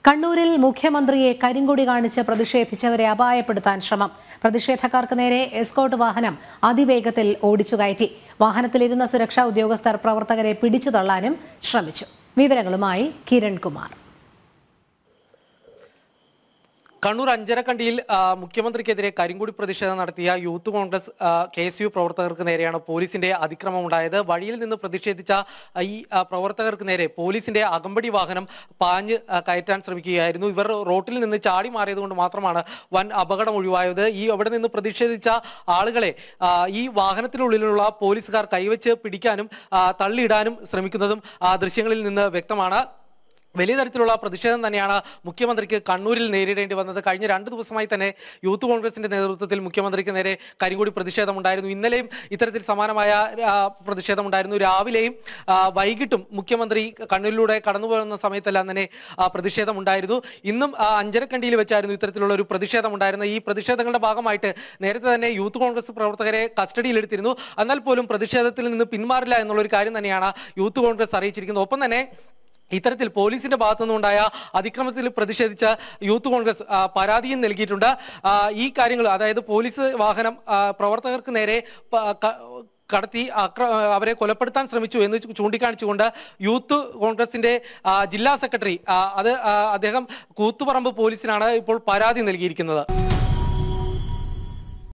കണ്ണൂരിൽ മുഖ്യമന്ത്രിയെ കരിങ്കൊടി കാണിച്ച് പ്രതിഷേധിച്ചവരെ അപായപ്പെടുത്താൻ ശ്രമം പ്രതിഷേധക്കാർക്ക് നേരെ എസ്കോട്ട് വാഹനം അതിവേഗത്തിൽ ഓടിച്ചു കയറ്റി വാഹനത്തിലിരുന്ന സുരക്ഷാ ഉദ്യോഗസ്ഥർ പ്രവർത്തകരെ പിടിച്ചു തള്ളാനും ശ്രമിച്ചു വിവരങ്ങളുമായി കിരൺകുമാർ കണ്ണൂർ അഞ്ചരക്കണ്ടിയിൽ ആ, മുഖ്യമന്ത്രിക്കെതിരെ കരിങ്കൊടി പ്രതിഷേധം നടത്തിയ youth Congress K S U പ്രവർത്തകർക്ക് നേരെയാണ് പോലീസിന്റെ അതിക്രമം ഉണ്ടായത് വഴിയിൽ നിന്ന് പ്രതിഷേധിച്ച ആ, ഈ ആ, പ്രവർത്തകർക്ക് നേരെ പോലീസിന്റെ അകമ്പടി വാഹനം പാഞ്ഞ് ആ, കയറ്റാൻ ശ്രമിക്കുകയായിരുന്നു ഇവർ റോട്ടിൽ നിന്ന് ചാടി മാറിയതുകൊണ്ട് മാത്രമാണ് വൻ അപകടം ഒഴിവായത് ഈ അവിടെ നിന്ന് പ്രതിഷേധിച്ച ആളുകളെ ആ, ഈ വാഹനത്തിനുള്ളിലുള്ള പോലീസുകാർ കൈവച്ച് പിടിക്കാനും ആ, തള്ളിയിടാനും ശ്രമിക്കുന്നതും ആ, ദൃശ്യങ്ങളിൽ നിന്ന് വ്യക്തമാണ് വലിയ തരത്തിലുള്ള പ്രതിഷേധം തന്നെയാണ് മുഖ്യമന്ത്രിക്ക് കണ്ണൂരിൽ നേരിടേണ്ടി വന്നത് കഴിഞ്ഞ രണ്ട് ദിവസമായി തന്നെ യൂത്ത് കോൺഗ്രസിന്റെ നേതൃത്വത്തിൽ മുഖ്യമന്ത്രിക്ക് നേരെ കരിങ്കൊടി പ്രതിഷേധമുണ്ടായിരുന്നു ഇന്നലെയും ഇത്തരത്തിൽ സമാനമായ ആ, പ്രതിഷേധമുണ്ടായിരുന്നു രാവിലെയും ആ, വൈകിട്ടും മുഖ്യമന്ത്രി കണ്ണൂരിലൂടെ കടന്നു പോകുന്ന സമയത്തെല്ലാം തന്നെ ആ, പ്രതിഷേധമുണ്ടായിരുന്നു ഇന്നും ആ, അഞ്ചരക്കണ്ടിയിൽ വെച്ചായിരുന്നു ഇത്തരത്തിലുള്ള ഒരു പ്രതിഷേധം ഉണ്ടായിരുന്നത് ഈ പ്രതിഷേധങ്ങളുടെ ഭാഗമായിട്ട് നേരത്തെ തന്നെ യൂത്ത് കോൺഗ്രസ് പ്രവർത്തകരെ കസ്റ്റഡിയിലെടുത്തിരുന്നു എന്നാൽ പോലും പ്രതിഷേധത്തിൽ നിന്ന് പിന്മാറില്ല എന്നുള്ള ഒരു കാര്യം തന്നെയാണ് യൂത്ത് കോൺഗ്രസ് അറിയിച്ചിരിക്കുന്നത് ഒപ്പം തന്നെ ഇത്തരത്തിൽ പോലീസിന്റെ ഭാഗത്തു നിന്നുണ്ടായ അതിക്രമത്തിൽ പ്രതിഷേധിച്ച യൂത്ത് കോൺഗ്രസ് ആ, പരാതിയും നൽകിയിട്ടുണ്ട് ആ, ഈ കാര്യങ്ങൾ അതായത് പോലീസ് വാഹനം ആ, പ്രവർത്തകർക്ക് നേരെ പ- ക- കടത്തി അക്ര അവരെ കൊലപ്പെടുത്താൻ ശ്രമിച്ചു എന്ന് ചൂണ്ടിക്കാണിച്ചുകൊണ്ട് യൂത്ത് കോൺഗ്രസിന്റെ ആ, ജില്ലാ സെക്രട്ടറി ആ, അത് ആ, അദ്ദേഹം കൂത്തുപറമ്പ് പോലീസിനാണ് ഇപ്പോൾ പരാതി നൽകിയിരിക്കുന്നത്